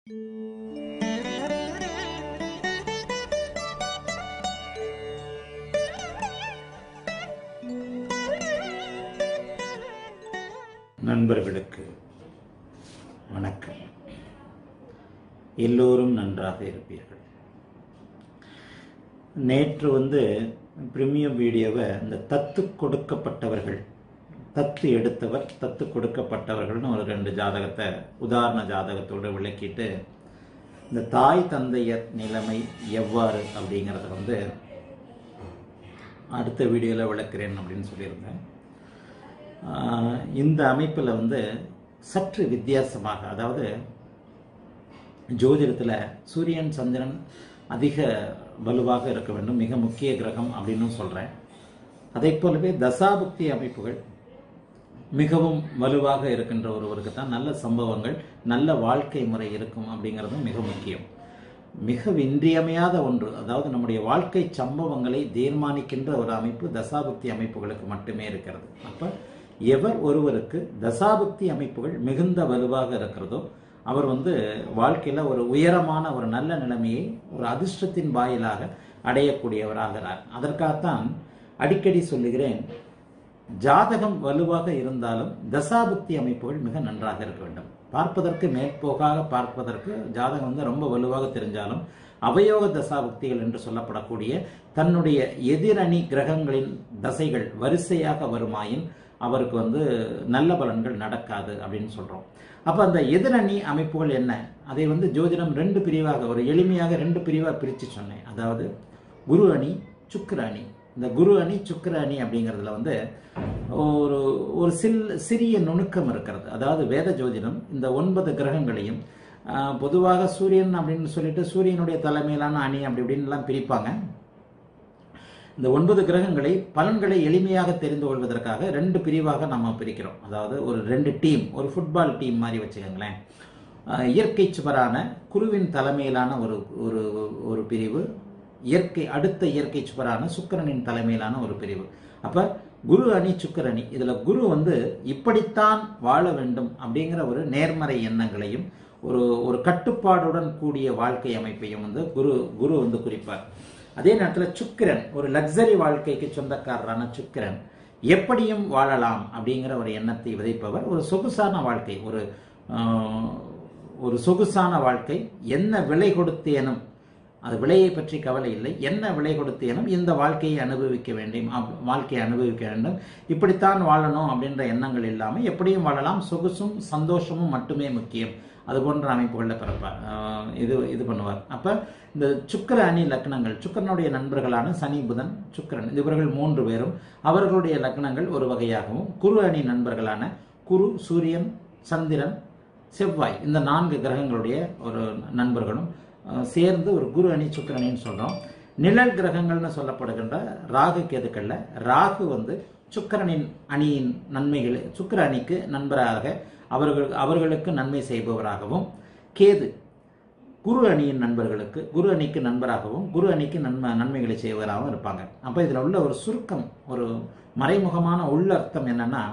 நண்பர்களுக்கு வணக்கம் எல்லோரும் நன்றாக இருப்பீர்கள் நேற்று வந்து பிரீமியம் வீடியோவை இந்த தத்து கொடுக்கப்பட்டவர்கள் தத்து எடுத்தவர் தத்து கொடுக்கப்பட்டவர்கள்னு ஒரு ரெண்டு ஜாதகத்தை உதாரண ஜாதகத்தோடு விளக்கிட்டு இந்த தாய் தந்தையர் நிலைமை எவ்வாறு அப்படிங்கிறத வந்து அடுத்த வீடியோவில் விளக்குறேன் அப்படின்னு சொல்லியிருந்தேன் ஆஹ் இந்த அமைப்பில் வந்து சற்று வித்தியாசமாக அதாவது ஜோதிடத்தில் சூரியன் சந்திரன் அதிக வலுவாக இருக்க வேண்டும் மிக முக்கிய கிரகம் அப்படின்னு சொல்கிறேன் அதே போலவே தசாபுக்தி அமைப்புகள் மிகவும் வலுவாக இருக்கின்ற ஒருவருக்கு தான் நல்ல சம்பவங்கள் நல்ல வாழ்க்கை முறை இருக்கும் அப்படிங்கிறதும் மிக முக்கியம் மிக இன்றியமையாத ஒன்று அதாவது நம்முடைய வாழ்க்கை சம்பவங்களை தீர்மானிக்கின்ற ஒரு அமைப்பு தசாபுக்தி அமைப்புகளுக்கு மட்டுமே இருக்கிறது அப்போ எவர் ஒருவருக்கு தசாபுக்தி அமைப்புகள் மிகுந்த வலுவாக இருக்கிறதோ அவர் வந்து வாழ்க்கையில் ஒரு உயரமான ஒரு நல்ல நிலைமையை ஒரு அதிர்ஷ்டத்தின் வாயிலாக அடையக்கூடியவராகிறார் அதற்காகத்தான் அடிக்கடி சொல்லுகிறேன் ஜாதகம் வலுவாக இருந்தாலும் தசாபுக்தி அமைப்புகள் மிக நன்றாக இருக்க வேண்டும் பார்ப்பதற்கு மேற்போக்காக பார்ப்பதற்கு ஜாதகம் வந்து ரொம்ப வலுவாக தெரிஞ்சாலும் அவயோக தசாபுக்திகள் என்று சொல்லப்படக்கூடிய தன்னுடைய எதிரணி கிரகங்களின் தசைகள் வரிசையாக வருமாயின் அவருக்கு வந்து நல்ல பலன்கள் நடக்காது அப்படின்னு சொல்றோம் அப்ப அந்த எதிரணி அமைப்புகள் என்ன அதை வந்து ஜோதிடம் ரெண்டு பிரிவாக ஒரு எளிமையாக ரெண்டு பிரிவாக பிரித்து சொன்னேன் அதாவது குரு அணி சுக்கிர அணி இந்த குரு அணி சுக்கிர அணி அப்படிங்கிறதுல வந்து ஒரு ஒரு சில் சிறிய நுணுக்கம் இருக்கிறது அதாவது வேத ஜோதிடம் இந்த ஒன்பது கிரகங்களையும் ஆஹ், பொதுவாக சூரியன் அப்படின்னு சொல்லிட்டு சூரியனுடைய தலைமையிலான அணி அப்படி இப்படின்லாம் பிரிப்பாங்க இந்த ஒன்பது கிரகங்களை பலன்களை எளிமையாக தெரிந்து கொள்வதற்காக ரெண்டு பிரிவாக நம்ம பிரிக்கிறோம் அதாவது ஒரு ரெண்டு டீம் ஒரு ஃபுட்பால் டீம் மாதிரி வச்சுக்கோங்களேன் ஆஹ், இயற்கை சுவரான குருவின் தலைமையிலான ஒரு ஒரு ஒரு பிரிவு இயற்கை அடுத்த இயற்கை சுவரான சுக்கிரனின் தலைமையிலான ஒரு பிரிவு அப்ப குரு அணி சுக்கிர அணி இதுல குரு வந்து இப்படித்தான் வாழ வேண்டும் அப்படிங்கிற ஒரு நேர்மறை எண்ணங்களையும் ஒரு ஒரு கட்டுப்பாடுடன் கூடிய வாழ்க்கை அமைப்பையும் வந்து குரு குரு வந்து குறிப்பார் அதே நேரத்தில் சுக்கிரன் ஒரு லக்ஸரி வாழ்க்கைக்கு சொந்தக்காரரான சுக்கிரன் எப்படியும் வாழலாம் அப்படிங்கிற ஒரு எண்ணத்தை விதைப்பவர் ஒரு சொகுசான வாழ்க்கை ஒரு ஆஹ், ஒரு சொகுசான வாழ்க்கை என்ன விலை கொடுத்தேனும் அது விலையை பற்றி கவலை இல்லை என்ன விலை கொடுத்தேனும் இந்த வாழ்க்கையை அனுபவிக்க வேண்டும் அப்- வாழ்க்கையை அனுபவிக்க வேண்டும் இப்படித்தான் வாழணும் அப்படின்ற எண்ணங்கள் இல்லாமல் எப்படியும் வாழலாம் சொகுசும் சந்தோஷமும் மட்டுமே முக்கியம் அது போன்ற அமைப்புகளில் பிறப்பார் ஆஹ் இது இது பண்ணுவார் அப்போ இந்த சுக்கிர அணி லக்னங்கள் சுக்கிரனுடைய நண்பர்களான சனி புதன் சுக்கிரன் இவர்கள் மூன்று பேரும் அவர்களுடைய லக்னங்கள் ஒரு வகையாகவும் குரு அணி நண்பர்களான குரு சூரியன் சந்திரன் செவ்வாய் இந்த நான்கு கிரகங்களுடைய ஒரு நண்பர்களும் அஹ், சேர்ந்து ஒரு குரு அணி சுக்கிரணின்னு சொல்றோம் நிழல் கிரகங்கள்னு சொல்லப்படுகின்ற ராகு கேதுக்கள்ல ராகு வந்து சுக்கிரனின் அணியின் நன்மைகள் சுக்கிர அணிக்கு நண்பராக அவர்கள் அவர்களுக்கு நன்மை செய்பவராகவும் கேது குரு அணியின் நண்பர்களுக்கு குரு அணிக்கு நண்பராகவும் குரு அணிக்கு நன்மை நன்மைகளை செய்வராகவும் இருப்பாங்க அப்போ இதில் உள்ள ஒரு சுருக்கம் ஒரு மறைமுகமான உள்ளர்த்தம் என்னன்னா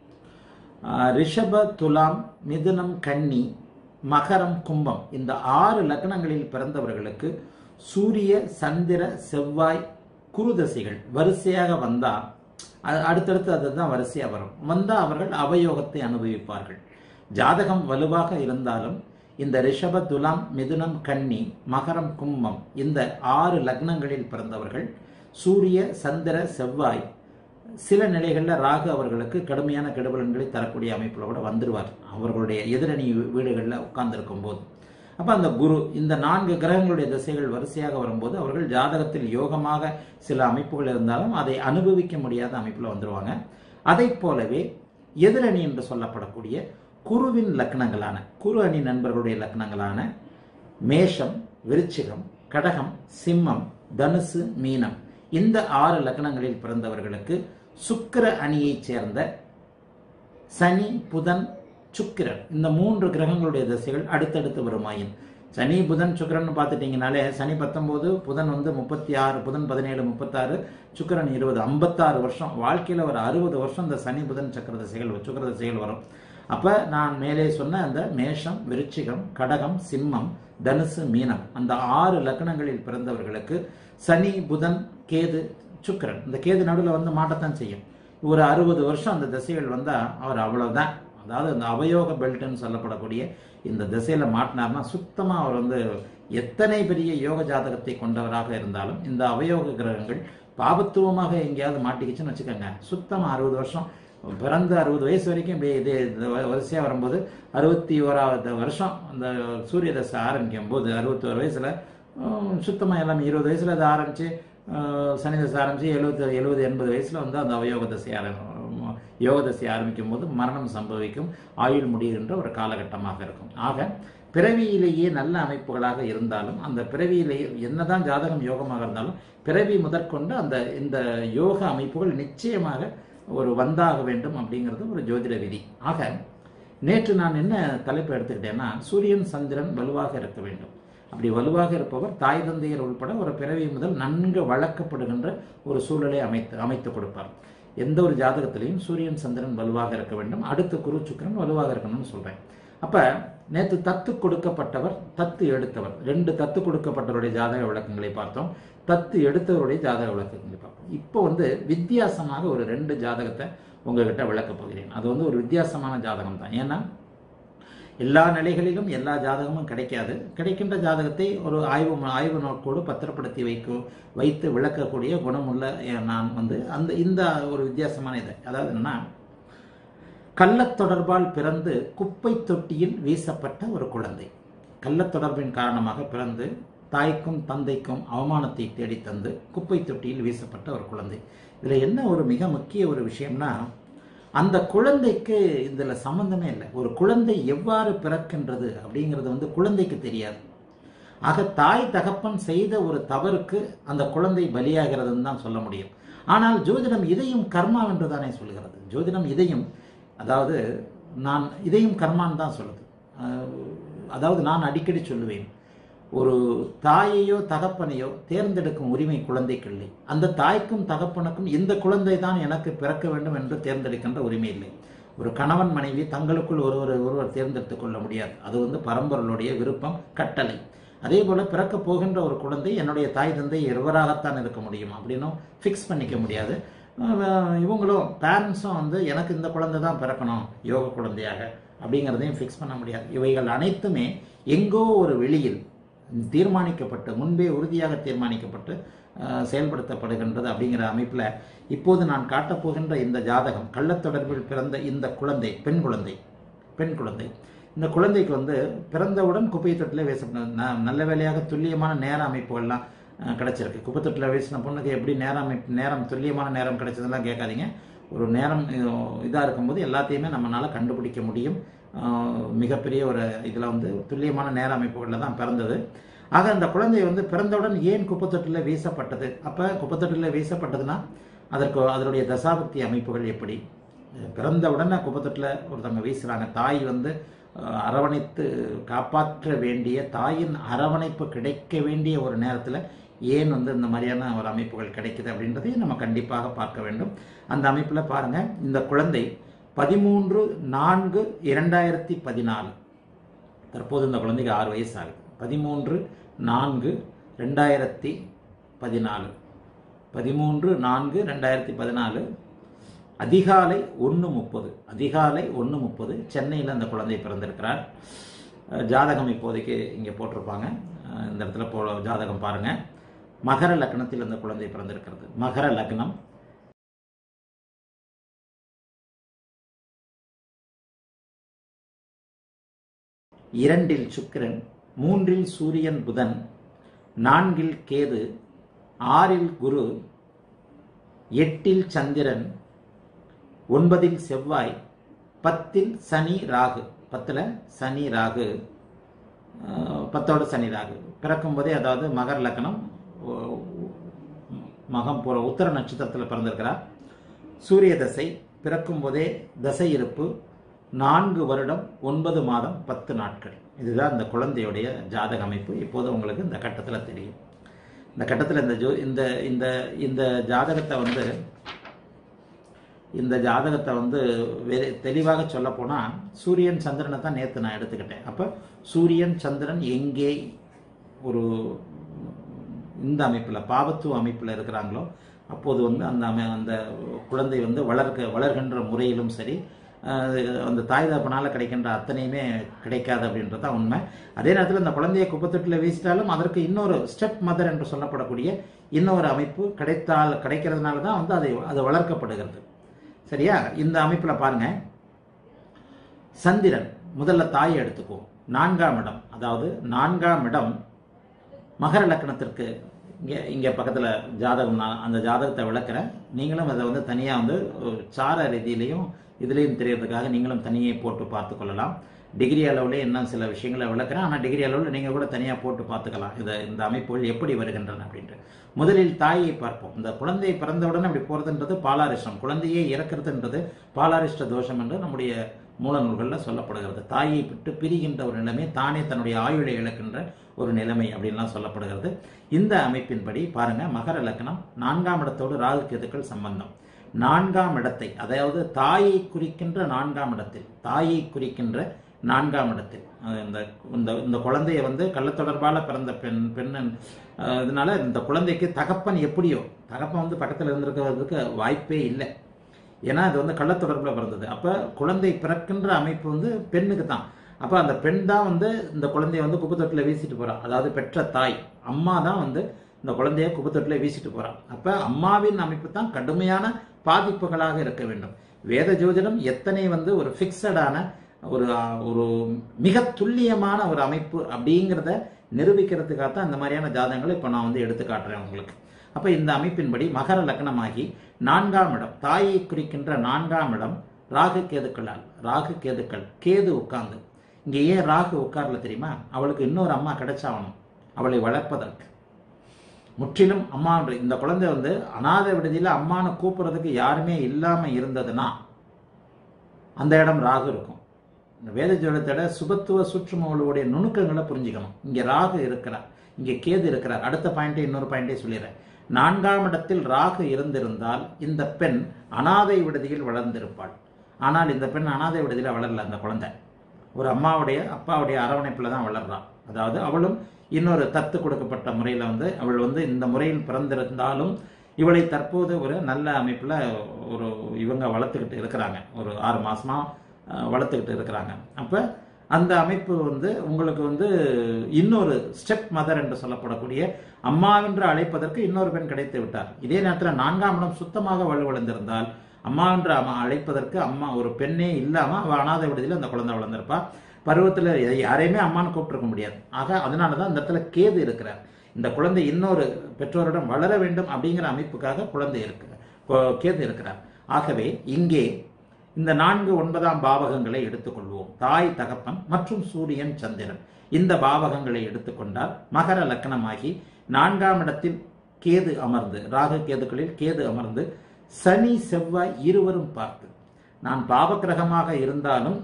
ஆஹ், ரிஷப துலாம் மிதுனம் கன்னி மகரம் கும்பம் இந்த ஆறு லக்னங்களில் பிறந்தவர்களுக்கு சூரிய சந்திர செவ்வாய் குரு தசைகள் வரிசையாக வந்தா அ- அடுத்தடுத்து அதுதான் வரிசையாக வரும் வந்தா அவர்கள் அவயோகத்தை அனுபவிப்பார்கள் ஜாதகம் வலுவாக இருந்தாலும் இந்த ரிஷப துலாம் மிதுனம் கன்னி மகரம் கும்பம் இந்த ஆறு லக்னங்களில் பிறந்தவர்கள் சூரிய சந்திர செவ்வாய் சில நிலைகளில் ராகு அவர்களுக்கு கடுமையான கெடுபலன்களை தரக்கூடிய அமைப்பில் கூட வந்துடுவார் அவர்களுடைய எதிரணி வீடுகளில் உட்கார்ந்திருக்கும் போது அப்போ அந்த குரு இந்த நான்கு கிரகங்களுடைய திசைகள் வரிசையாக வரும்போது அவர்கள் ஜாதகத்தில் யோகமாக சில அமைப்புகள் இருந்தாலும் அதை அனுபவிக்க முடியாத அமைப்பில் வந்துடுவாங்க அதை போலவே எதிரணி என்று சொல்லப்படக்கூடிய குருவின் லக்னங்களான குரு அணி நண்பர்களுடைய லக்னங்களான மேஷம் விருச்சிகம் கடகம் சிம்மம் தனுசு மீனம் இந்த ஆறு லக்னங்களில் பிறந்தவர்களுக்கு சுக்கிர அணியைச் சேர்ந்த சனி புதன் சுக்கிரன் இந்த மூன்று கிரகங்களுடைய திசைகள் அடுத்தடுத்து வருமாயின் சனி புதன் சுக்கிரன் பார்த்துட்டீங்கனாலே சனி பத்தொன்பது புதன் வந்து முப்பத்தி ஆறு புதன் பதினேழு முப்பத்தாறு சுக்கிரன் இருபது ஐம்பத்தாறு வருஷம் வாழ்க்கையில் ஒரு அறுபது வருஷம் இந்த சனி புதன் சக்கர திசைகள் சுக்கிர திசைகள் வரும் அப்ப நான் மேலே சொன்ன அந்த மேஷம் விருச்சிகம் கடகம் சிம்மம் தனுசு மீனம் அந்த ஆறு லக்னங்களில் பிறந்தவர்களுக்கு சனி புதன் கேது சுக்கிரன் இந்த கேது நடுவில் வந்து மாட்டத்தான் செய்யும் ஒரு அறுபது வருஷம் அந்த திசைகள் வந்தா அவர் அவ்வளவுதான் அதாவது அந்த அவயோக பெல்ட்னு சொல்லப்படக்கூடிய இந்த திசையில மாட்டினார்னா சுத்தமா அவர் வந்து எத்தனை பெரிய யோக ஜாதகத்தை கொண்டவராக இருந்தாலும் இந்த அவயோக கிரகங்கள் பாபத்துவமாக எங்கேயாவது மாட்டிக்கிச்சுன்னு வச்சுக்கோங்க சுத்தமா அறுபது வருஷம் பிறந்த அறுபது வயசு வரைக்கும் இப்படியே இதே இது வ- வரிசையா வரும்போது அறுபத்தி ஓராவது வருஷம் அந்த சூரிய தசை ஆரம்பிக்கும் போது அறுபத்தி ஒரு வயசுல ஹம், சுத்தமா எல்லாமே இருபது வயசுல அது ஆரம்பிச்சு அஹ், சனி தசை ஆரம்பிச்சு எழுபது எழுபது எண்பது வயசுல வந்து அந்த அவயோக தசை ஆரம்பி யோக தசை ஆரம்பிக்கும் போது மரணம் சம்பவிக்கும் ஆயுள் முடிகின்ற ஒரு காலகட்டமாக இருக்கும் ஆக பிறவியிலேயே நல்ல அமைப்புகளாக இருந்தாலும் அந்த பிறவியிலேயே என்னதான் ஜாதகம் யோகமாக இருந்தாலும் பிறவி முதற்கொண்டு அந்த இந்த யோக அமைப்புகள் நிச்சயமாக ஒரு வந்தாக வேண்டும் அப்படிங்கிறது ஒரு ஜோதிட விதி ஆக நேற்று நான் என்ன தலைப்பு எடுத்துக்கிட்டேன்னா சூரியன் சந்திரன் வலுவாக இருக்க வேண்டும் அப்படி வலுவாக இருப்பவர் தாய் தந்தையர் உள்பட ஒரு பிறவி முதல் நன்கு வளர்க்கப்படுகின்ற ஒரு சூழலை அமைத்து அமைத்து கொடுப்பார் எந்த ஒரு ஜாதகத்திலையும் சூரியன் சந்திரன் வலுவாக இருக்க வேண்டும் அடுத்து குரு சுக்கிரன் வலுவாக இருக்கணும்னு சொல்றேன் அப்ப நேற்று தத்து கொடுக்கப்பட்டவர் தத்து எடுத்தவர் ரெண்டு தத்து கொடுக்கப்பட்டவருடைய ஜாதக விளக்கங்களை பார்த்தோம் தத்து எடுத்தவருடைய ஜாதக விளக்கங்களை பார்த்தோம் இப்போ வந்து வித்தியாசமாக ஒரு ரெண்டு ஜாதகத்தை உங்ககிட்ட விளக்கப் போகிறேன் அது வந்து ஒரு வித்தியாசமான ஜாதகம் தான் ஏன்னா எல்லா நிலைகளிலும் எல்லா ஜாதகமும் கிடைக்காது கிடைக்கின்ற ஜாதகத்தை ஒரு ஆய்வு ஆய்வு நோக்கோடு பத்திரப்படுத்தி வைக்க வைத்து விளக்கக்கூடிய குணமுள்ள அஹ், நான் வந்து அந்த இந்த ஒரு வித்தியாசமான இது அதாவது என்னன்னா கள்ளத் தொடர்பால் பிறந்து குப்பை தொட்டியில் வீசப்பட்ட ஒரு குழந்தை கள்ளத் தொடர்பின் காரணமாக பிறந்து தாய்க்கும் தந்தைக்கும் அவமானத்தை தேடி தந்து குப்பை தொட்டியில் வீசப்பட்ட ஒரு குழந்தை இதுல என்ன ஒரு மிக முக்கிய ஒரு விஷயம்னா அந்த குழந்தைக்கு இதுல சம்பந்தமே இல்லை ஒரு குழந்தை எவ்வாறு பிறக்கின்றது அப்படிங்கிறது வந்து குழந்தைக்கு தெரியாது ஆக தாய் தகப்பன் செய்த ஒரு தவறுக்கு அந்த குழந்தை பலியாகிறதுன்னு தான் சொல்ல முடியும் ஆனால் ஜோதிடம் இதையும் கர்மா என்று தானே சொல்கிறது ஜோதிடம் இதையும் அதாவது நான் இதையும் கர்மான்னு தான் சொல்லுது அஹ், அதாவது நான் அடிக்கடி சொல்லுவேன் ஒரு தாயையோ தகப்பனையோ தேர்ந்தெடுக்கும் உரிமை குழந்தைக்கு இல்லை அந்த தாய்க்கும் தகப்பனுக்கும் இந்த குழந்தை தான் எனக்கு பிறக்க வேண்டும் என்று தேர்ந்தெடுக்கின்ற உரிமை இல்லை ஒரு கணவன் மனைவி தங்களுக்குள் ஒருவர் ஒருவர் தேர்ந்தெடுத்துக் கொள்ள முடியாது அது வந்து பரம்பொருளுடைய விருப்பம் கட்டளை அதே போல பிறக்க போகின்ற ஒரு குழந்தை என்னுடைய தாய் தந்தை இருவராகத்தான் இருக்க முடியும் அப்படின்னும் ஃபிக்ஸ் பண்ணிக்க முடியாது அஹ் இவங்களும் பேரண்ட்ஸும் வந்து எனக்கு இந்த குழந்தை தான் பிறக்கணும் யோக குழந்தையாக அப்படிங்கிறதையும் ஃபிக்ஸ் பண்ண முடியாது இவைகள் அனைத்துமே எங்கோ ஒரு வெளியில் தீர்மானிக்கப்பட்டு முன்பே உறுதியாக தீர்மானிக்கப்பட்டு அஹ், செயல்படுத்தப்படுகின்றது அப்படிங்கிற அமைப்பில் இப்போது நான் காட்டப் போகின்ற இந்த ஜாதகம் கள்ளத் தொடர்பில் பிறந்த இந்த குழந்தை பெண் குழந்தை பெண் குழந்தை இந்த குழந்தைக்கு வந்து பிறந்தவுடன் குப்பை தொட்டில் வீசப்பட்ட ந- நல்ல வேலையாக துல்லியமான நேர அமைப்புகள்லாம் அஹ், கிடைச்சிருக்கு குப்பை தொட்டில் வீசின பொண்ணுக்கு எப்படி நேரம் அமைப்பு நேரம் துல்லியமான நேரம் கிடைச்சதெல்லாம் கேட்காதீங்க ஒரு நேரம் இதாக இருக்கும்போது எல்லாத்தையுமே நம்மளால கண்டுபிடிக்க முடியும் அஹ், மிகப்பெரிய ஒரு இதில் வந்து துல்லியமான நேர அமைப்புகளில் தான் பிறந்தது ஆக அந்த குழந்தை வந்து பிறந்தவுடன் ஏன் குப்பத்தொட்டில் வீசப்பட்டது அப்போ குப்பத்தொட்டில் வீசப்பட்டதுன்னா அதற்கு அதனுடைய தசாபக்தி அமைப்புகள் எப்படி பிறந்த உடனே குப்பத்தொட்டில் ஒருத்தவங்க வீசுறாங்க தாய் வந்து அஹ், அரவணைத்து காப்பாற்ற வேண்டிய தாயின் அரவணைப்பு கிடைக்க வேண்டிய ஒரு நேரத்தில் ஏன் வந்து இந்த மாதிரியான ஒரு அமைப்புகள் கிடைக்குது அப்படின்றதையும் நம்ம கண்டிப்பாக பார்க்க வேண்டும் அந்த அமைப்பில் பாருங்க இந்த குழந்தை பதிமூன்று நான்கு இரண்டாயிரத்தி பதினாலு தற்போது இந்த குழந்தைக்கு ஆறு வயசு ஆகுது பதிமூன்று நான்கு ரெண்டாயிரத்தி பதினாலு பதிமூன்று நான்கு ரெண்டாயிரத்தி பதினாலு அதிகாலை ஒன்று முப்பது அதிகாலை ஒன்று முப்பது சென்னையில் அந்த குழந்தை பிறந்திருக்கிறார் அஹ் ஜாதகம் இப்போதைக்கு இங்கே போட்டிருப்பாங்க அஹ் இந்த இடத்துல போ ஜாதகம் பாருங்க மகர லக்னத்தில் அந்த குழந்தை பிறந்திருக்கிறது மகர லக்னம் இரண்டில் சுக்கிரன் மூன்றில் சூரியன் புதன் நான்கில் கேது ஆறில் குரு எட்டில் சந்திரன் ஒன்பதில் செவ்வாய் பத்தில் சனி ராகு பத்தில் சனி ராகு அஹ், பத்தோட சனி ராகு பிறக்கும் போதே அதாவது மகர லக்னம் ஒ- மகம் போற உத்தர நட்சத்திரத்தில் பிறந்திருக்கிறார் சூரிய தசை பிறக்கும் போதே தசை இருப்பு நான்கு வருடம் ஒன்பது மாதம் பத்து நாட்கள் இதுதான் இந்த குழந்தையுடைய ஜாதக அமைப்பு இப்போது உங்களுக்கு இந்த கட்டத்தில் தெரியும் இந்த கட்டத்தில் இந்த ஜோ இந்த இந்த இந்த ஜாதகத்தை வந்து இந்த ஜாதகத்தை வந்து வெறு தெளிவாக சொல்ல போனா சூரியன் சந்திரனை தான் நேற்று நான் எடுத்துக்கிட்டேன் அப்ப சூரியன் சந்திரன் எங்கே ஒரு இந்த அமைப்பில் பாவத்துவ அமைப்பில் இருக்கிறாங்களோ அப்போது வந்து அந்த அமை அந்த குழந்தை வந்து வளர்க்க வளர்கின்ற முறையிலும் சரி அஹ், அந்த தாய் தகப்பனால் கிடைக்கின்ற அத்தனையுமே கிடைக்காது அப்படின்றது தான் உண்மை அதே நேரத்தில் அந்த குழந்தையை குப்பத்தொட்டில் வீசிட்டாலும் அதற்கு இன்னொரு ஸ்டெப் மதர் என்று சொல்லப்படக்கூடிய இன்னொரு அமைப்பு கிடைத்தால் கிடைக்கிறதுனால தான் வந்து அதை அது வளர்க்கப்படுகிறது சரியா இந்த அமைப்பில் பாருங்க சந்திரன் முதல்ல தாயை எடுத்துக்குவோம் நான்காம் இடம் அதாவது நான்காம் இடம் மகர லக்னத்திற்கு இங்கே இங்கே பக்கத்தில் ஜாதகம் நான் அந்த ஜாதகத்தை விளக்குறேன் நீங்களும் அதை வந்து தனியாக வந்து ஒரு சார ரீதியிலையும் இதுலேயும் தெரியறதுக்காக நீங்களும் தனியே போட்டு பார்த்து கொள்ளலாம் டிகிரி அளவுலேயே இன்னும் சில விஷயங்களை விளக்குறேன் ஆனால் டிகிரி அளவில் நீங்கள் கூட தனியாக போட்டு பார்த்துக்கலாம் இதை இந்த அமைப்புகள் எப்படி வருகின்றன அப்படின்ட்டு முதலில் தாயை பார்ப்போம் இந்த குழந்தை பிறந்தவுடனே அப்படி போகிறதுன்றது பாலாரிஷ்டம் குழந்தையே இறக்கிறதுன்றது பாலாரிஷ்ட தோஷம் என்று நம்முடைய மூல நூல்களில் சொல்லப்படுகிறது தாயை விட்டு பிரிகின்ற ஒரு நிலைமை தானே தன்னுடைய ஆயுளை இழக்கின்ற ஒரு நிலைமை அப்படின்லாம் சொல்லப்படுகிறது இந்த அமைப்பின்படி பாருங்க மகர லக்னம் நான்காம் இடத்தோடு ராகு கேதுக்கள் சம்பந்தம் நான்காம் இடத்தை அதாவது தாயை குறிக்கின்ற நான்காம் இடத்தில் தாயை குறிக்கின்ற நான்காம் இடத்தில் அஹ் இந்த இந்த இந்த குழந்தைய வந்து கள்ள தொடர்பால பிறந்த பெண் பெண்ணன் அஹ் இதனால இந்த குழந்தைக்கு தகப்பன் எப்படியோ தகப்பன் வந்து பக்கத்தில் இருந்திருக்கிறதுக்கு வாய்ப்பே இல்லை ஏன்னா இது வந்து கள்ள தொடர்புல பிறந்தது அப்ப குழந்தை பிறக்கின்ற அமைப்பு வந்து பெண்ணுக்கு தான் அப்ப அந்த பெண் தான் வந்து இந்த குழந்தைய வந்து குப்பத்தொட்டில் வீசிட்டு போறா அதாவது பெற்ற தாய் அம்மா தான் வந்து இந்த குழந்தைய குப்பத்தொட்டில் வீசிட்டு போறா அப்ப அம்மாவின் அமைப்பு தான் கடுமையான பாதிப்புகளாக இருக்க வேண்டும் வேத ஜோதிடம் எத்தனை வந்து ஒரு ஃபிக்ஸடான ஒரு ஒரு மிக துல்லியமான ஒரு அமைப்பு அப்படிங்கிறத நிரூபிக்கிறதுக்காக தான் இந்த மாதிரியான ஜாதகங்களை இப்போ நான் வந்து எடுத்து காட்டுறேன் உங்களுக்கு அப்ப இந்த அமைப்பின்படி மகர லக்னமாகி நான்காம் இடம் தாயை குறிக்கின்ற நான்காம் இடம் ராகு கேதுக்களால் ராகு கேதுக்கள் கேது உட்கார்ந்து இங்க ஏன் ராகு உட்கார்ல தெரியுமா அவளுக்கு இன்னொரு அம்மா கிடைச்சாகணும் அவளை வளர்ப்பதற்கு முற்றிலும் அம்மா இந்த குழந்தை வந்து அனாதை விடுதியில அம்மானை கூப்பிடுறதுக்கு யாருமே இல்லாம இருந்ததுன்னா அந்த இடம் ராகு இருக்கும் இந்த வேத ஜோடத்தோட சுபத்துவ சுற்றுமவளுடைய நுணுக்கங்களை புரிஞ்சுக்கணும் இங்க ராகு இருக்கிறார் இங்க கேது இருக்கிறார் அடுத்த பாயிண்டே இன்னொரு பாயிண்டே சொல்லிடுறேன் நான்காம் இடத்தில் ராகு இருந்திருந்தால் இந்த பெண் அனாதை விடுதியில் வளர்ந்திருப்பாள் ஆனால் இந்த பெண் அனாதை விடுதியில் வளரல அந்த குழந்தை ஒரு அம்மாவுடைய அப்பாவுடைய அரவணைப்பில் தான் வளர்றான் அதாவது அவளும் இன்னொரு தத்து கொடுக்கப்பட்ட முறையில் வந்து அவள் வந்து இந்த முறையில் பிறந்திருந்தாலும் இவளை தற்போது ஒரு நல்ல அமைப்பில் ஒரு இவங்க வளர்த்துக்கிட்டு இருக்கிறாங்க ஒரு ஆறு மாசமா அஹ், வளர்த்துக்கிட்டு இருக்கிறாங்க அப்போ அந்த அமைப்பு வந்து உங்களுக்கு வந்து இன்னொரு ஸ்டெப் மதர் என்று சொல்லப்படக்கூடிய அம்மாவென்று அழைப்பதற்கு இன்னொரு பெண் கிடைத்து விட்டார் இதே நேரத்தில் நான்காம் இடம் சுத்தமாக வலுவடைந்திருந்தால் அம்மா என்று அம்மா அழைப்பதற்கு அம்மா ஒரு பெண்ணே இல்லாம அவ அனாதை விடுதியில் அந்த குழந்தை வளர்ந்திருப்பா பருவத்தில் யாரையுமே அம்மான்னு கூப்பிட்டுருக்க முடியாது ஆக அதனால தான் இந்த இடத்துல கேது இருக்கிறார் இந்த குழந்தை இன்னொரு பெற்றோரிடம் வளர வேண்டும் அப்படிங்கிற அமைப்புக்காக குழந்தை இருக்கு கொ- கேது இருக்கிறார் ஆகவே இங்கே இந்த நான்கு ஒன்பதாம் பாவகங்களை எடுத்துக்கொள்வோம் தாய் தகப்பன் மற்றும் சூரியன் சந்திரன் இந்த பாவகங்களை எடுத்துக்கொண்டால் மகர லக்னமாகி நான்காம் இடத்தில் கேது அமர்ந்து ராகு கேதுக்களில் கேது அமர்ந்து சனி செவ்வாய் இருவரும் பார்த்து நான் பாவக்கிரகமாக இருந்தாலும்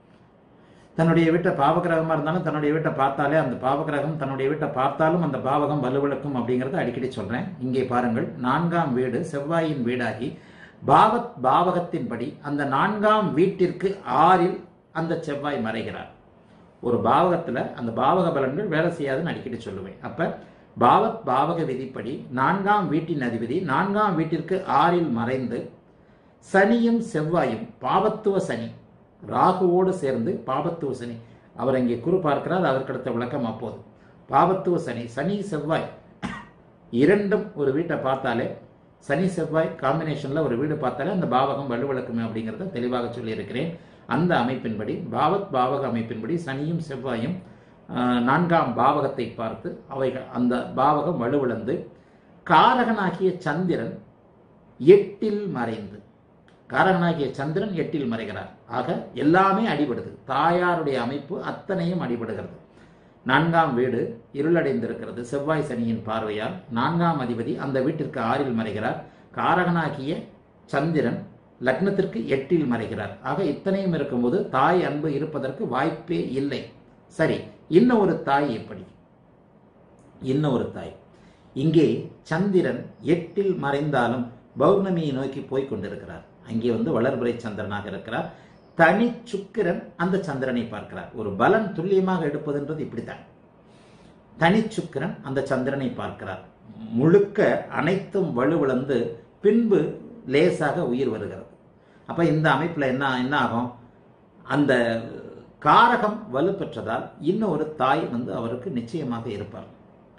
தன்னுடைய வீட்டை பாவகிரகமா இருந்தாலும் தன்னுடைய வீட்டை பார்த்தாலே அந்த பாவகிரகம் தன்னுடைய வீட்டை பார்த்தாலும் அந்த பாவகம் வலுவிழக்கும் அப்படிங்கறத அடிக்கடி சொல்றேன் இங்கே பாருங்கள் நான்காம் வீடு செவ்வாயின் வீடாகி பாவத் பாவகத்தின்படி அந்த நான்காம் வீட்டிற்கு ஆறில் அந்த செவ்வாய் மறைகிறார் ஒரு பாவகத்துல அந்த பாவக பலன்கள் வேலை செய்யாதுன்னு அடிக்கடி சொல்லுவேன் அப்ப பாவத் பாவக விதிப்படி நான்காம் வீட்டின் அதிபதி நான்காம் வீட்டிற்கு ஆறில் மறைந்து சனியும் செவ்வாயும் பாவத்துவ சனி ராகுவோடு சேர்ந்து பாவத்துவ சனி அவர் இங்கே குரு பார்க்கிறார் அதற்கடுத்த விளக்கம் அப்போது பாவத்துவ சனி சனி செவ்வாய் இரண்டும் ஒரு வீட்டை பார்த்தாலே சனி செவ்வாய் காம்பினேஷன்ல ஒரு வீடு பார்த்தாலே அந்த பாவகம் வலுவிழக்குமே அப்படிங்கிறத தெளிவாக சொல்லியிருக்கிறேன் அந்த அமைப்பின்படி பாவத் பாவக அமைப்பின்படி சனியும் செவ்வாயும் ஆஹ், நான்காம் பாவகத்தை பார்த்து அவைகள் அந்த பாவகம் வலுவிழந்து காரகனாகிய சந்திரன் எட்டில் மறைந்து காரகனாகிய சந்திரன் எட்டில் மறைகிறார் ஆக எல்லாமே அடிபடுது தாயாருடைய அமைப்பு அத்தனையும் அடிபடுகிறது நான்காம் வீடு இருளடைந்திருக்கிறது செவ்வாய் சனியின் பார்வையால் நான்காம் அதிபதி அந்த வீட்டிற்கு ஆறில் மறைகிறார் காரகனாகிய சந்திரன் லக்னத்திற்கு எட்டில் மறைகிறார் ஆக இத்தனையும் இருக்கும்போது தாய் அன்பு இருப்பதற்கு வாய்ப்பே இல்லை சரி இன்னும் ஒரு தாய் எப்படி இன்னும் ஒரு தாய் இங்கே சந்திரன் எட்டில் மறைந்தாலும் பௌர்ணமியை நோக்கி போய் கொண்டிருக்கிறார் அங்கே வந்து வளர்பிறை சந்திரனாக இருக்கிறார் தனி சுக்கிரன் அந்த சந்திரனை பார்க்கிறார் ஒரு பலன் துல்லியமாக எடுப்பதுன்றது இப்படித்தான் தனி சுக்கிரன் அந்த சந்திரனை பார்க்கிறார் முழுக்க அனைத்தும் வலுவிழந்து பின்பு லேசாக உயிர் வருகிறது அப்ப இந்த அமைப்புல என்ன என்ன ஆகும் அந்த காரகம் வலுப்பெற்றதால் இன்னும் ஒரு தாய் வந்து அவருக்கு நிச்சயமாக இருப்பார்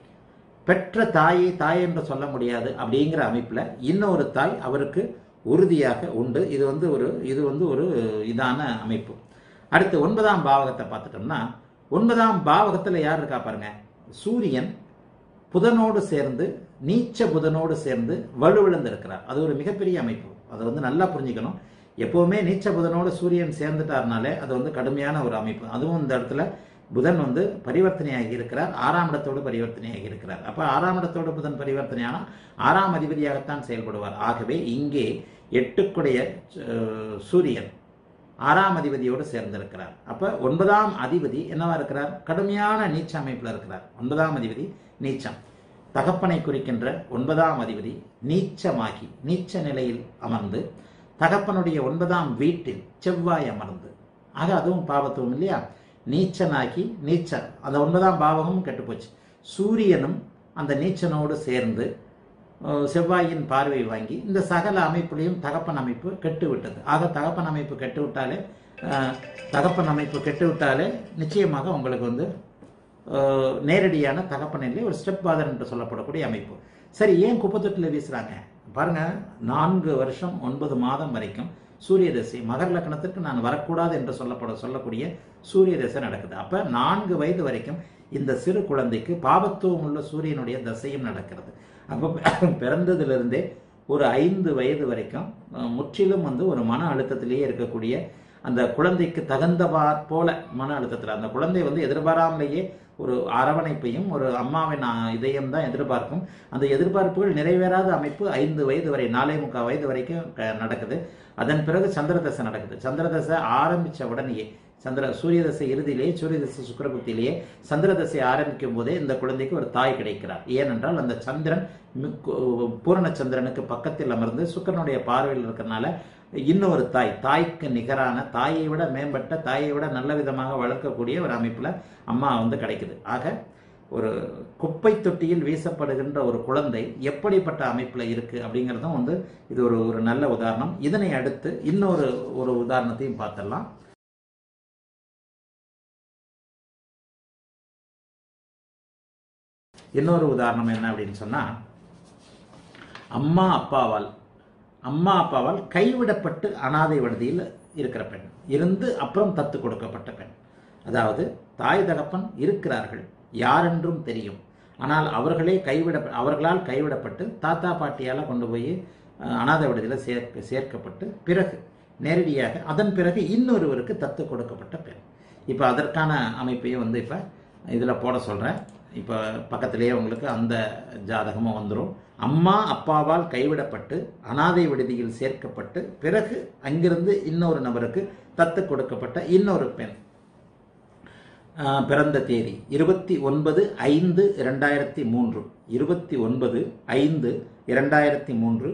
பெற்ற தாயை தாய் என்று சொல்ல முடியாது அப்படிங்கிற அமைப்புல இன்னொரு தாய் அவருக்கு உறுதியாக உண்டு இது வந்து ஒரு இது வந்து ஒரு இதான அமைப்பு அடுத்து ஒன்பதாம் பாவகத்தை பார்த்துட்டோம்னா ஒன்பதாம் பாவகத்துல யார் இருக்கா பாருங்க சூரியன் புதனோடு சேர்ந்து நீச்ச புதனோடு சேர்ந்து வலுவிழந்து இருக்கிறார் அது ஒரு மிகப்பெரிய அமைப்பு அதை வந்து நல்லா புரிஞ்சுக்கணும் எப்பவுமே நீச்ச புதனோடு சூரியன் சேர்ந்துட்டாருனாலே அது வந்து கடுமையான ஒரு அமைப்பு அதுவும் இந்த இடத்துல புதன் வந்து பரிவர்த்தனையாகி இருக்கிறார் ஆறாம் இடத்தோடு பரிவர்த்தனையாகி இருக்கிறார் அப்ப ஆறாம் இடத்தோடு புதன் பரிவர்த்தனையானா ஆறாம் அதிபதியாகத்தான் செயல்படுவார் ஆகவே இங்கே எட்டுக்குடைய அஹ், சூரியன் ஆறாம் அதிபதியோடு சேர்ந்திருக்கிறார் அப்ப ஒன்பதாம் அதிபதி என்னவா இருக்கிறார் கடுமையான நீச்ச அமைப்புல இருக்கிறார் ஒன்பதாம் அதிபதி நீச்சம் தகப்பனை குறிக்கின்ற ஒன்பதாம் அதிபதி நீச்சமாகி நீச்ச நிலையில் அமர்ந்து தகப்பனுடைய ஒன்பதாம் வீட்டில் செவ்வாய் அமர்ந்து ஆக அதுவும் பாவத்துவம் இல்லையா நீச்சனாகி நீச்சன் அந்த ஒன்பதாம் பாவகமும் கெட்டுப்போச்சு சூரியனும் அந்த நீச்சனோடு சேர்ந்து அஹ், செவ்வாயின் பார்வை வாங்கி இந்த சகல அமைப்புலையும் தகப்பன் அமைப்பு கெட்டு விட்டது ஆக தகப்பன் அமைப்பு கெட்டு விட்டாலே அஹ், தகப்பன் அமைப்பு கெட்டு விட்டாலே நிச்சயமாக உங்களுக்கு வந்து அஹ், நேரடியான தகப்பனிலே ஒரு ஸ்டெப் ஃபாதர் என்று சொல்லப்படக்கூடிய அமைப்பு சரி ஏன் குப்பத்தொட்டில் வீசுறாங்க பாருங்க நான்கு வருஷம் ஒன்பது மாதம் வரைக்கும் சூரிய தசை மகர் லக்னத்திற்கு நான் வரக்கூடாது என்று சொல்லப்பட சொல்லக்கூடிய சூரிய தசை நடக்குது அப்ப நான்கு வயது வரைக்கும் இந்த சிறு குழந்தைக்கு பாபத்துவம் உள்ள சூரியனுடைய தசையும் நடக்கிறது அப்ப பிறந்ததிலிருந்தே ஒரு ஐந்து வயது வரைக்கும் அஹ், முற்றிலும் வந்து ஒரு மன அழுத்தத்திலேயே இருக்கக்கூடிய அந்த குழந்தைக்கு தகுந்தவாற் போல மன அழுத்தத்தில் அந்த குழந்தை வந்து எதிர்பாராமலேயே ஒரு அரவணைப்பையும் ஒரு அம்மாவின் அஹ், இதயம் தான் எதிர்பார்க்கும் அந்த எதிர்பார்ப்புகள் நிறைவேறாத அமைப்பு ஐந்து வயது வரை நாலே முக்கால் வயது வரைக்கும் க- நடக்குது அதன் பிறகு சந்திரதசை நடக்குது சந்திரதசை ஆரம்பிச்ச உடனேயே சந்திர சூரிய தசை இறுதியிலேயே சூரிய தசை சுக்கரபுத்தியிலேயே சந்திர தசை ஆரம்பிக்கும் போதே இந்த குழந்தைக்கு ஒரு தாய் கிடைக்கிறார் ஏனென்றால் அந்த சந்திரன் மிக்கு- பூரண சந்திரனுக்கு பக்கத்தில் அமர்ந்து சுக்கிரனுடைய பார்வையில் இருக்கிறனால இன்னும் ஒரு தாய் தாய்க்கு நிகரான தாயை விட மேம்பட்ட தாயை விட நல்ல விதமாக வளர்க்கக்கூடிய ஒரு அமைப்புல அம்மா வந்து கிடைக்குது ஆக ஒரு குப்பை தொட்டியில் வீசப்படுகின்ற ஒரு குழந்தை எப்படிப்பட்ட அமைப்புல இருக்கு அப்படிங்கிறதும் வந்து இது ஒரு ஒரு நல்ல உதாரணம் இதனை அடுத்து இன்னொரு ஒரு உதாரணத்தையும் பார்த்துடலாம் இன்னொரு உதாரணம் என்ன அப்படின்னு சொன்னா அம்மா அப்பாவால் அம்மா அப்பாவால் கைவிடப்பட்டு அனாதை விடுதியில் இருக்கிற பெண் இருந்து அப்புறம் தத்து கொடுக்கப்பட்ட பெண் அதாவது தாய் தகப்பன் இருக்கிறார்கள் யாரென்றும் தெரியும் ஆனால் அவர்களே கைவிட அவர்களால் கைவிடப்பட்டு தாத்தா பாட்டியால் கொண்டு போய் அஹ், அனாதை விடுதியில் சேர்க்க சேர்க்கப்பட்டு பிறகு நேரடியாக அதன் பிறகு இன்னொருவருக்கு தத்து கொடுக்கப்பட்ட பெண் இப்போ அதற்கான அமைப்பையும் வந்து இப்போ இதில் போட சொல்கிறேன் இப்போ பக்கத்திலேயே உங்களுக்கு அந்த ஜாதகமும் வந்துடும் அம்மா அப்பாவால் கைவிடப்பட்டு அனாதை விடுதியில் சேர்க்கப்பட்டு பிறகு அங்கிருந்து இன்னொரு நபருக்கு தத்து கொடுக்கப்பட்ட இன்னொரு பெண் ஆஹ், பிறந்த தேதி இருபத்தி ஒன்பது ஐந்து இரண்டாயிரத்தி மூன்று இருபத்தி ஒன்பது ஐந்து இரண்டாயிரத்தி மூன்று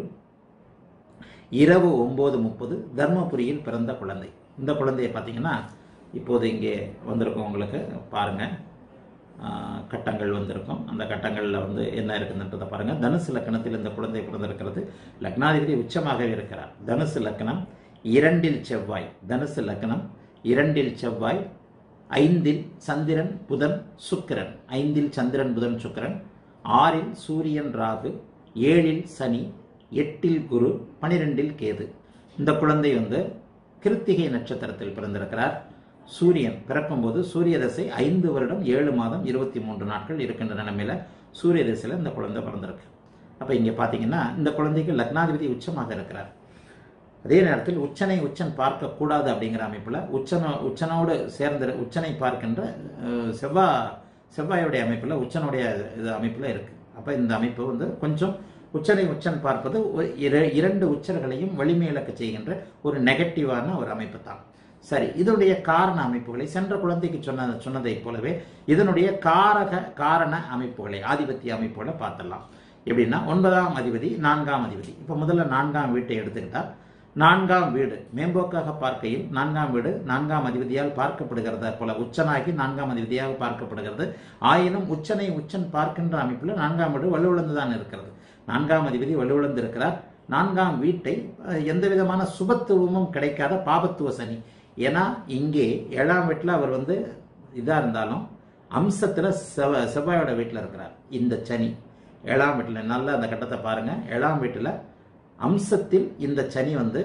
இரவு ஒன்பது முப்பது தர்மபுரியில் பிறந்த குழந்தை இந்த குழந்தையை பார்த்தீங்கன்னா இப்போது இங்கே வந்திருக்கும் உங்களுக்கு பாருங்க ஆஹ், கட்டங்கள் வந்திருக்கும் அந்த கட்டங்களில் வந்து என்ன இருக்குன்றதை பாருங்க தனுசு லக்கணத்தில் இந்த குழந்தை பிறந்திருக்கிறது லக்னாதிபதி உச்சமாகவே இருக்கிறார் தனுசு லக்கணம் இரண்டில் செவ்வாய் தனுசு லக்கணம் இரண்டில் செவ்வாய் ஐந்தில் சந்திரன் புதன் சுக்கிரன் ஐந்தில் சந்திரன் புதன் சுக்கிரன் ஆறில் சூரியன் ராகு ஏழில் சனி எட்டில் குரு பனிரெண்டில் கேது இந்த குழந்தை வந்து கிருத்திகை நட்சத்திரத்தில் பிறந்திருக்கிறார் சூரியன் பிறக்கும்போது சூரிய தசை ஐந்து வருடம் ஏழு மாதம் இருபத்தி மூன்று நாட்கள் இருக்கின்ற நிலைமையில சூரிய தசையில் இந்த குழந்தை பிறந்திருக்கு அப்ப இங்க பாத்தீங்கன்னா இந்த குழந்தைக்கு லக்னாதிபதி உச்சமாக இருக்கிறார் அதே நேரத்தில் உச்சனை உச்சன் பார்க்க கூடாது அப்படிங்கிற அமைப்புல உச்சனோ உச்சனோடு சேர்ந்த உச்சனை பார்க்கின்ற அஹ், செவ்வா செவ்வாயுடைய அமைப்புல உச்சனுடைய இது அமைப்புல இருக்கு அப்ப இந்த அமைப்பு வந்து கொஞ்சம் உச்சனை உச்சன் பார்ப்பது ஒரு இர- இரண்டு உச்சர்களையும் வலிமையிழக்க செய்கின்ற ஒரு நெகட்டிவான ஒரு அமைப்பு தான் சரி இதனுடைய காரண அமைப்புகளை சென்ற குழந்தைக்கு சொன்ன சொன்னதைப் போலவே இதனுடைய காரக காரண அமைப்புகளை ஆதிபத்திய அமைப்புகளை பார்த்துடலாம் எப்படின்னா ஒன்பதாம் அதிபதி நான்காம் அதிபதி இப்போ முதல்ல நான்காம் வீட்டை எடுத்துக்கிட்டா நான்காம் வீடு மேம்போக்காக பார்க்கையில் நான்காம் வீடு நான்காம் அதிபதியால் பார்க்கப்படுகிறது போல உச்சனாகி நான்காம் அதிபதியாக பார்க்கப்படுகிறது ஆயினும் உச்சனை உச்சன் பார்க்கின்ற அமைப்பில் நான்காம் வீடு வலுவிழந்து தான் இருக்கிறது நான்காம் அதிபதி வலுவிழந்து இருக்கிறார் நான்காம் வீட்டை அஹ், எந்த விதமான சுபத்துவமும் கிடைக்காத பாபத்துவ சனி ஏன்னா இங்கே ஏழாம் வீட்டில் அவர் வந்து இதாக இருந்தாலும் அம்சத்தில் செவ செவ்வாயோட வீட்டில் இருக்கிறார் இந்த சனி ஏழாம் வீட்டில் நல்லா அந்த கட்டத்தை பாருங்க ஏழாம் வீட்டில் அம்சத்தில் இந்த சனி வந்து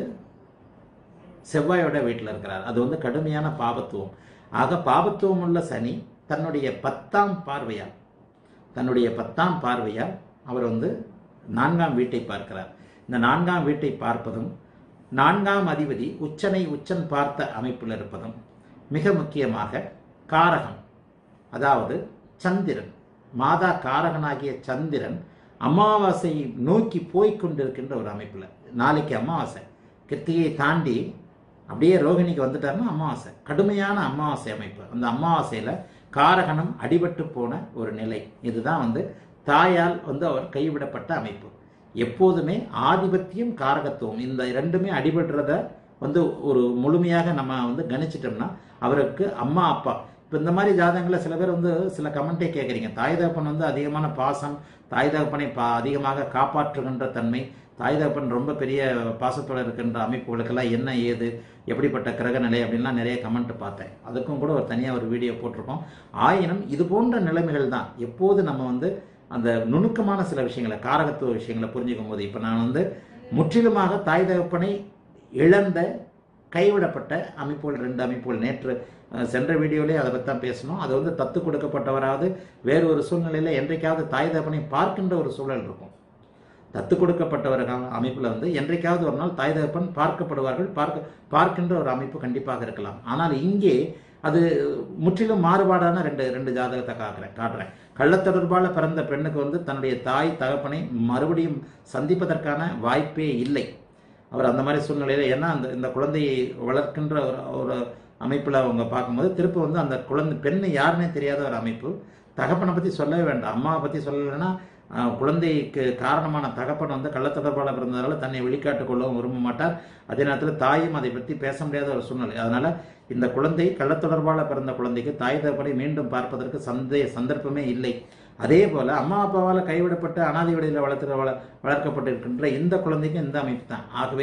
செவ்வாயோட வீட்டில் இருக்கிறார் அது வந்து கடுமையான பாபத்துவம் ஆக பாபத்துவம் உள்ள சனி தன்னுடைய பத்தாம் பார்வையால் தன்னுடைய பத்தாம் பார்வையால் அவர் வந்து நான்காம் வீட்டை பார்க்கிறார் இந்த நான்காம் வீட்டை பார்ப்பதும் நான்காம் அதிபதி உச்சனை உச்சன் பார்த்த அமைப்பில் இருப்பதும் மிக முக்கியமாக காரகம் அதாவது சந்திரன் மாதா காரகனாகிய சந்திரன் அமாவாசையை நோக்கி போய்க் கொண்டிருக்கின்ற ஒரு அமைப்பில் நாளைக்கு அமாவாசை கிருத்திகையை தாண்டி அப்படியே ரோகிணிக்கு வந்துட்டாருன்னா அமாவாசை கடுமையான அமாவாசை அமைப்பு அந்த அமாவாசையில் காரகணம் அடிபட்டு போன ஒரு நிலை இதுதான் வந்து தாயால் வந்து அவர் கைவிடப்பட்ட அமைப்பு எப்போதுமே ஆதிபத்தியம் காரகத்துவம் இந்த இரண்டுமே அடிபடுறத வந்து ஒரு முழுமையாக நம்ம வந்து கணிச்சிட்டோம்னா அவருக்கு அம்மா அப்பா இப்போ இந்த மாதிரி ஜாதகங்களில் சில பேர் வந்து சில கமெண்ட்டே கேட்குறீங்க தாய் தகப்பன் வந்து அதிகமான பாசம் தாய் தகப்பனை பா அதிகமாக காப்பாற்றுகின்ற தன்மை தாய் தகப்பன் ரொம்ப பெரிய பாசத்தோடு இருக்கின்ற அமைப்புகளுக்கெல்லாம் என்ன ஏது எப்படிப்பட்ட கிரக நிலை அப்படின்லாம் நிறைய கமெண்ட் பார்த்தேன் அதுக்கும் கூட ஒரு தனியாக ஒரு வீடியோ போட்டிருக்கோம் ஆயினும் இது போன்ற நிலைமைகள் தான் எப்போது நம்ம வந்து அந்த நுணுக்கமான சில விஷயங்களை காரகத்துவ விஷயங்களை புரிஞ்சுக்கும் போது இப்போ நான் வந்து முற்றிலுமாக தாய் தகப்பனை இழந்த கைவிடப்பட்ட அமைப்புகள் ரெண்டு அமைப்புகள் நேற்று அஹ், சென்ற வீடியோவிலே அதை பற்றி தான் பேசணும் அது வந்து தத்து கொடுக்கப்பட்டவராவது வேறு ஒரு சூழ்நிலையில் என்றைக்காவது தாய் தகப்பனை பார்க்கின்ற ஒரு சூழல் இருக்கும் தத்து கொடுக்கப்பட்டவர்கள் அமைப்பில் வந்து என்றைக்காவது ஒரு நாள் தாய் தகப்பன் பார்க்கப்படுவார்கள் பார்க்க பார்க்கின்ற ஒரு அமைப்பு கண்டிப்பாக இருக்கலாம் ஆனால் இங்கே அது முற்றிலும் மாறுபாடான ரெண்டு ரெண்டு ஜாதகத்தை காட்டுறேன் காட்டுறேன் கள்ளத்தொடர்பால் பிறந்த பெண்ணுக்கு வந்து தன்னுடைய தாய் தகப்பனை மறுபடியும் சந்திப்பதற்கான வாய்ப்பே இல்லை அவர் அந்த மாதிரி சூழ்நிலையில் ஏன்னா அந்த இந்த குழந்தையை வளர்க்கின்ற ஒரு ஒரு அமைப்பில் அவங்க பார்க்கும்போது திருப்ப வந்து அந்த குழந்தை பெண்ணு யாருன்னே தெரியாத ஒரு அமைப்பு தகப்பனை பற்றி சொல்லவே வேண்டாம் அம்மாவை பற்றி சொல்லலைன்னா ஆஹ், குழந்தைக்கு காரணமான தகப்பன் வந்து கள்ளத்தொடர்பால் பிறந்ததால தன்னை வெளிக்காட்டுக் கொள்ளவும் விரும்ப மாட்டார் அதே நேரத்தில் தாயும் அதை பற்றி பேச முடியாத ஒரு சூழ்நிலை அதனால இந்த குழந்தை கள்ளத்தொடர்பால் பிறந்த குழந்தைக்கு தாய் தகப்பனை மீண்டும் பார்ப்பதற்கு சந்தே சந்தர்ப்பமே இல்லை அதே போல அம்மா அப்பாவால் கைவிடப்பட்டு அனாதை வழியில் வளர்த்து வள வளர்க்கப்பட்டிருக்கின்ற இந்த குழந்தைக்கும் இந்த அமைப்பு தான் ஆகவே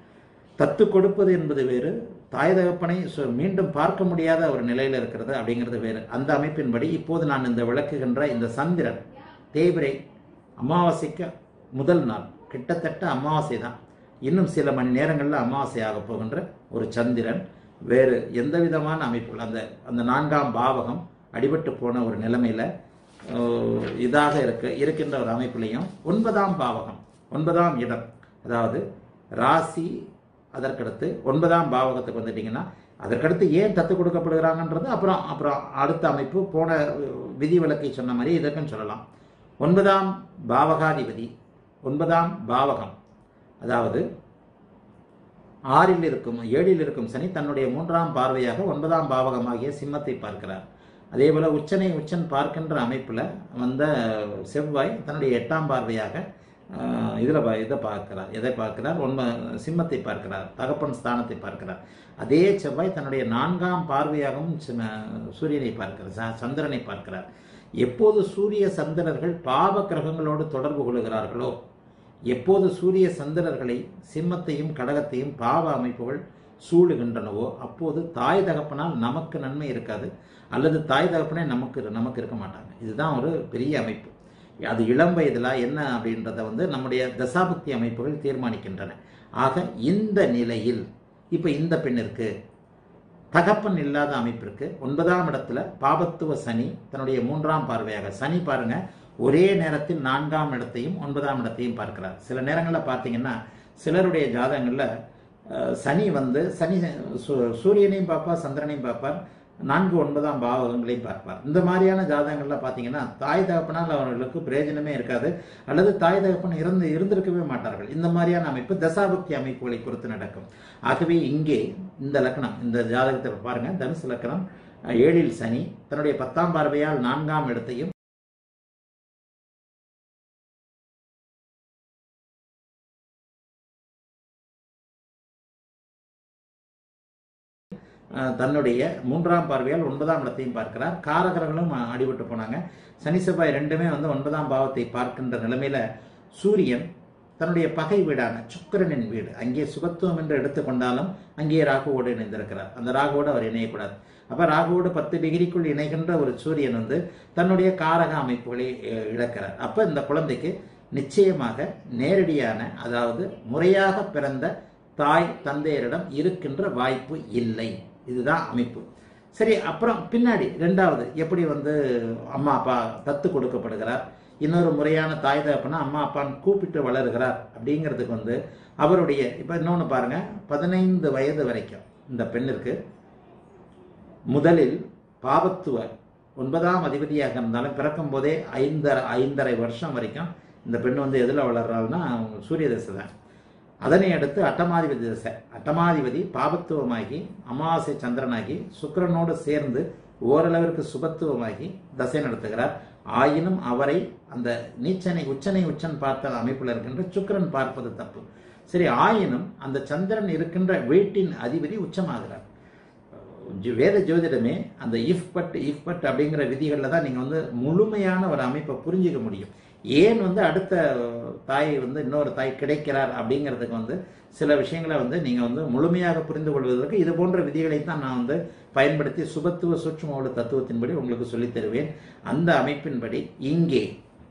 தத்து கொடுப்பது என்பது வேறு தாய் தகப்பனை சு- மீண்டும் பார்க்க முடியாத ஒரு நிலையில் இருக்கிறது அப்படிங்கிறது வேறு அந்த அமைப்பின்படி இப்போது நான் இந்த விளக்குகின்ற இந்த சந்திரன் தேய்பிரை அமாவாசைக்கு முதல் நாள் கிட்டத்தட்ட அமாவாசை தான் இன்னும் சில மணி நேரங்களில் அமாவாசை ஆக போகின்ற ஒரு சந்திரன் வேறு எந்த விதமான அமைப்புகள் அந்த அந்த நான்காம் பாவகம் அடிபட்டு போன ஒரு நிலைமையில அஹ், இதாக இருக்க இருக்கின்ற ஒரு அமைப்பிலையும் ஒன்பதாம் பாவகம் ஒன்பதாம் இடம் அதாவது ராசி அதற்கடுத்து ஒன்பதாம் பாவகத்துக்கு வந்துட்டீங்கன்னா அதற்கடுத்து ஏன் தத்து கொடுக்கப்படுகிறாங்கன்றது அப்புறம் அப்புறம் அடுத்த அமைப்பு போன அஹ், விதிவிலக்கை சொன்ன மாதிரி இதற்கும் சொல்லலாம் ஒன்பதாம் பாவகாதிபதி ஒன்பதாம் பாவகம் அதாவது ஆறில் இருக்கும் ஏழில் இருக்கும் சனி தன்னுடைய மூன்றாம் பார்வையாக ஒன்பதாம் பாவகமாகிய சிம்மத்தை பார்க்கிறார் அதே போல உச்சனை உச்சன் பார்க்கின்ற அமைப்பில் வந்த செவ்வாய் தன்னுடைய எட்டாம் பார்வையாக ஆஹ், இதுல பா- இதை பார்க்கிறார் எதை பார்க்கிறார் ஒன்ப சிம்மத்தை பார்க்கிறார் தகப்பன் ஸ்தானத்தை பார்க்கிறார் அதே செவ்வாய் தன்னுடைய நான்காம் பார்வையாகவும் சிம்ம- சூரியனை பார்க்கிறார் ச- சந்திரனை பார்க்கிறார் எப்போது சூரிய சந்திரர்கள் பாவ கிரகங்களோடு தொடர்பு கொள்கிறார்களோ எப்போது சூரிய சந்திரர்களை சிம்மத்தையும் கடகத்தையும் பாவ அமைப்புகள் சூழுகின்றனவோ அப்போது தாய் தகப்பனால் நமக்கு நன்மை இருக்காது அல்லது தாய் தகப்பனே நமக்கு நமக்கு இருக்க மாட்டாங்க இதுதான் ஒரு பெரிய அமைப்பு அது இளம் வயதில் என்ன அப்படின்றத வந்து நம்முடைய தசாபக்தி அமைப்புகள் தீர்மானிக்கின்றன ஆக இந்த நிலையில் இப்போ இந்த பெண்ணிற்கு தகப்பன் இல்லாத அமைப்பிற்கு ஒன்பதாம் இடத்துல பாபத்துவ சனி தன்னுடைய மூன்றாம் பார்வையாக சனி பாருங்க ஒரே நேரத்தில் நான்காம் இடத்தையும் ஒன்பதாம் இடத்தையும் பார்க்கிறார் சில நேரங்களில் பார்த்தீங்கன்னா சிலருடைய ஜாதகங்களில் அஹ், சனி வந்து சனி சு- சூரியனையும் பார்ப்பார் சந்திரனையும் பார்ப்பார் நான்கு ஒன்பதாம் பாவகங்களையும் பார்ப்பார் இந்த மாதிரியான ஜாதகங்களில் பார்த்தீங்கன்னா தாய் தகப்பனால் அவர்களுக்கு பிரயோஜனமே இருக்காது அல்லது தாய் தகப்பன் இறந்து இருந்திருக்கவே மாட்டார்கள் இந்த மாதிரியான அமைப்பு தசாபக்தி அமைப்புகளை பொறுத்து நடக்கும் ஆகவே இங்கே இந்த லக்னம் இந்த ஜாதகத்தை பாருங்க தனுசு லக்னம் அஹ், ஏழில் சனி தன்னுடைய பத்தாம் பார்வையால் நான்காம் இடத்தையும் அஹ், தன்னுடைய மூன்றாம் பார்வையால் ஒன்பதாம் இடத்தையும் பார்க்கிறார் காரகர்களும் அஹ், அடிபட்டு போனாங்க சனி செவ்வாய் ரெண்டுமே வந்து ஒன்பதாம் பாவத்தை பார்க்கின்ற நிலைமையில சூரியன் தன்னுடைய பகை வீடான சுக்கிரனின் வீடு அங்கே சுகத்துவம் என்று எடுத்துக்கொண்டாலும் அங்கே ராகுவோடு இணைந்திருக்கிறார் அந்த ராகுவோடு அவர் இணையக்கூடாது அப்ப ராகுவோடு பத்து டிகிரிக்குள் இணைகின்ற ஒரு சூரியன் வந்து தன்னுடைய காரக அமைப்புகளை அஹ், இழக்கிறார் அப்ப இந்த குழந்தைக்கு நிச்சயமாக நேரடியான அதாவது முறையாக பிறந்த தாய் தந்தையரிடம் இருக்கின்ற வாய்ப்பு இல்லை இதுதான் அமைப்பு சரி அப்புறம் பின்னாடி ரெண்டாவது எப்படி வந்து அம்மா அப்பா தத்து கொடுக்கப்படுகிறார் இன்னொரு முறையான தாய் தகப்பனா அம்மா அப்பான்னு கூப்பிட்டு வளருகிறார் அப்படிங்கிறதுக்கு வந்து அவருடைய இப்போ இன்னொன்று பாருங்க பதினைந்து வயது வரைக்கும் இந்த பெண்ணிற்கு முதலில் பாவத்துவ ஒன்பதாம் அதிபதியாக இருந்தாலும் பிறக்கும் போதே ஐந்தரை ஐந்தரை வருஷம் வரைக்கும் இந்த பெண் வந்து எதில் வளர்றாள்னா சூரிய தசை தான் அதனை அடுத்து அட்டமாதிபதி தசை அட்டமாதிபதி பாபத்துவமாகி அமாவாசை சந்திரனாகி சுக்கிரனோடு சேர்ந்து ஓரளவிற்கு சுபத்துவமாகி தசை நடத்துகிறார் ஆயினும் அவரை அந்த நீச்சனை உச்சனை உச்சன் பார்த்த அமைப்பில் இருக்கின்ற சுக்கிரன் பார்ப்பது தப்பு சரி ஆயினும் அந்த சந்திரன் இருக்கின்ற வீட்டின் அதிபதி உச்சமாகிறார் ஜி- வேத ஜோதிடமே அந்த இஃப் பட் இஃப் பட் அப்படிங்கிற விதிகளில் தான் நீங்கள் வந்து முழுமையான ஒரு அமைப்பை புரிஞ்சுக்க முடியும் ஏன் வந்து அடுத்த தாய் வந்து இன்னொரு தாய் கிடைக்கிறார் அப்படிங்கிறதுக்கு வந்து சில விஷயங்களை வந்து நீங்கள் வந்து முழுமையாக புரிந்து கொள்வதற்கு இது போன்ற விதிகளை தான் நான் வந்து பயன்படுத்தி சுபத்துவ சூட்சுமோட தத்துவத்தின்படி உங்களுக்கு சொல்லித் தருவேன் அந்த அமைப்பின்படி இங்கே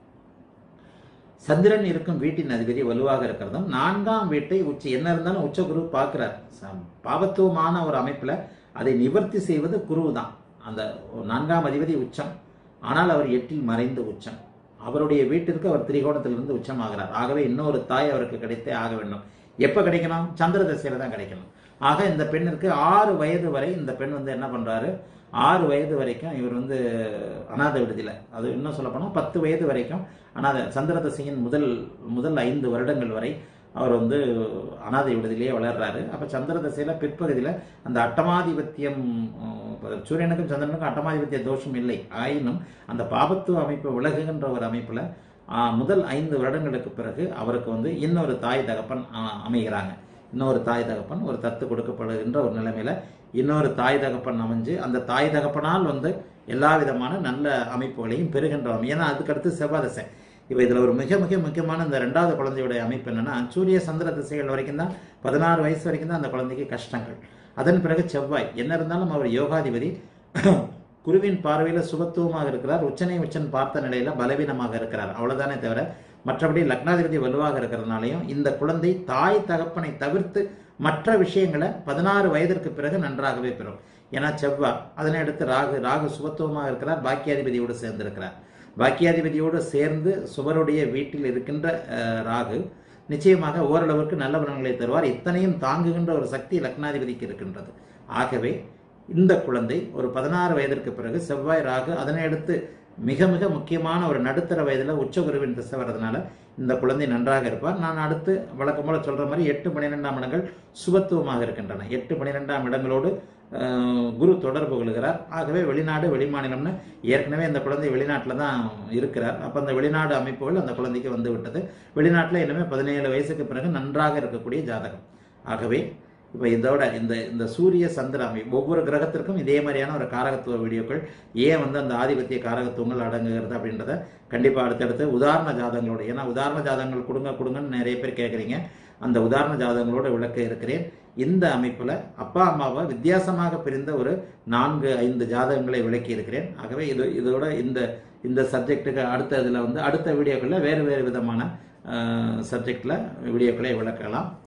சந்திரன் இருக்கும் வீட்டின் அதிபதி வலுவாக இருக்கிறதும் நான்காம் வீட்டை உச்ச என்ன இருந்தாலும் உச்ச குரு பார்க்கிறார் ச- பாவத்துவமான ஒரு அமைப்புல அதை நிவர்த்தி செய்வது குரு தான் அந்த நான்காம் அதிபதி உச்சம் ஆனால் அவர் எட்டில் மறைந்து உச்சம் அவருடைய வீட்டிற்கு அவர் திரிகோணத்திலிருந்து உச்சமாகிறார் ஆகவே இன்னொரு தாய் அவருக்கு கிடைத்தே ஆக வேண்டும் எப்ப கிடைக்கணும் சந்திர தசையில தான் கிடைக்கணும் ஆக இந்த பெண்ணிற்கு ஆறு வயது வரை இந்த பெண் வந்து என்ன பண்றாரு ஆறு வயது வரைக்கும் இவர் வந்து அநாத விடுதியில அது இன்னும் சொல்ல போனா பத்து வயது வரைக்கும் அநாத சந்திர தசையின் முதல் முதல் ஐந்து வருடங்கள் வரை அவர் வந்து அனாதை விடுதலையே வளர்றாரு அப்ப சந்திர தசையில பிற்பகுதியில அந்த அட்டமாதிபத்தியம் அஹ், இப்ப சூரியனுக்கும் சந்திரனுக்கும் அட்டமாதிபத்திய தோஷம் இல்லை ஆயினும் அந்த பாபத்துவ அமைப்பு விலகுகின்ற ஒரு அமைப்புல ஆஹ், முதல் ஐந்து வருடங்களுக்கு பிறகு அவருக்கு வந்து இன்னொரு தாய் தகப்பன் ஆஹ், அமைகிறாங்க இன்னொரு தாய் தகப்பன் ஒரு தத்து கொடுக்கப்படுகின்ற ஒரு நிலைமையில இன்னொரு தாய் தகப்பன் அமைஞ்சு அந்த தாய் தகப்பனால் வந்து எல்லா விதமான நல்ல அமைப்புகளையும் பெறுகின்றோம் ஏன்னா அதுக்கடுத்து செவ்வாய் தசை இப்போ இதில் ஒரு மிக மிக முக்கியமான இந்த ரெண்டாவது குழந்தையுடைய அமைப்பு என்னன்னா சூரிய சந்திர திசைகள் வரைக்கும் தான் பதினாறு வயசு வரைக்கும் தான் அந்த குழந்தைக்கு கஷ்டங்கள் அதன் பிறகு செவ்வாய் என்ன இருந்தாலும் அவர் யோகாதிபதி குருவின் பார்வையில் சுபத்துவமாக இருக்கிறார் உச்சனை உச்சன் பார்த்த நிலையில பலவீனமாக இருக்கிறார் அவ்வளவுதானே தவிர மற்றபடி லக்னாதிபதி வலுவாக இருக்கிறதுனாலையும் இந்த குழந்தை தாய் தகப்பனை தவிர்த்து மற்ற விஷயங்களை பதினாறு வயதிற்கு பிறகு நன்றாகவே பெறும் ஏன்னா செவ்வாய் அதனை அடுத்து ராகு ராகு சுபத்துவமாக இருக்கிறார் பாக்கியாதிபதியோடு சேர்ந்திருக்கிறார் பாக்கியாதிபதியோடு சேர்ந்து சுவருடைய வீட்டில் இருக்கின்ற அஹ், ராகு நிச்சயமாக ஓரளவிற்கு நல்ல பலன்களை தருவார் இத்தனையும் தாங்குகின்ற ஒரு சக்தி லக்னாதிபதிக்கு இருக்கின்றது ஆகவே இந்த குழந்தை ஒரு பதினாறு வயதிற்கு பிறகு செவ்வாய் ராகு அதனை அடுத்து மிக மிக முக்கியமான ஒரு நடுத்தர வயதில் உச்சகுருவின் திசை வர்றதுனால இந்த குழந்தை நன்றாக இருப்பார் நான் அடுத்து வழக்கம் போல சொல்ற மாதிரி எட்டு பன்னிரெண்டாம் இடங்கள் சுபத்துவமாக இருக்கின்றன எட்டு பன்னிரெண்டாம் இடங்களோடு அஹ், குரு தொடர்பு கொள்கிறார் ஆகவே வெளிநாடு வெளிமாநிலம்னு ஏற்கனவே இந்த குழந்தை வெளிநாட்டில் தான் இருக்கிறார் அப்போ அந்த வெளிநாடு அமைப்புகள் அந்த குழந்தைக்கு வந்து விட்டது வெளிநாட்டில் இனிமே பதினேழு வயசுக்கு பிறகு நன்றாக இருக்கக்கூடிய ஜாதகம் ஆகவே இப்போ இதோட இந்த இந்த சூரிய சந்திர அமைப்பு ஒவ்வொரு கிரகத்திற்கும் இதே மாதிரியான ஒரு காரகத்துவ வீடியோக்கள் ஏன் வந்து அந்த ஆதிபத்திய காரகத்துவங்கள் அடங்குகிறது அப்படின்றத கண்டிப்பாக அடுத்தடுத்து உதாரண ஜாதகங்களோட ஏன்னா உதாரண ஜாதகங்கள் கொடுங்க கொடுங்கன்னு நிறைய பேர் கேட்குறீங்க அந்த உதாரண ஜாதகங்களோட விளக்க இருக்கிறேன் இந்த அமைப்பில் அப்பா அம்மாவை வித்தியாசமாக பிரிந்த ஒரு நான்கு ஐந்து ஜாதகங்களை விளக்கி இருக்கிறேன் ஆகவே இது இதோட இந்த இந்த சப்ஜெக்ட்டுக்கு அடுத்த இதில் வந்து அடுத்த வீடியோக்களில் வேறு வேறு விதமான சப்ஜெக்டில் வீடியோக்களை விளக்கலாம்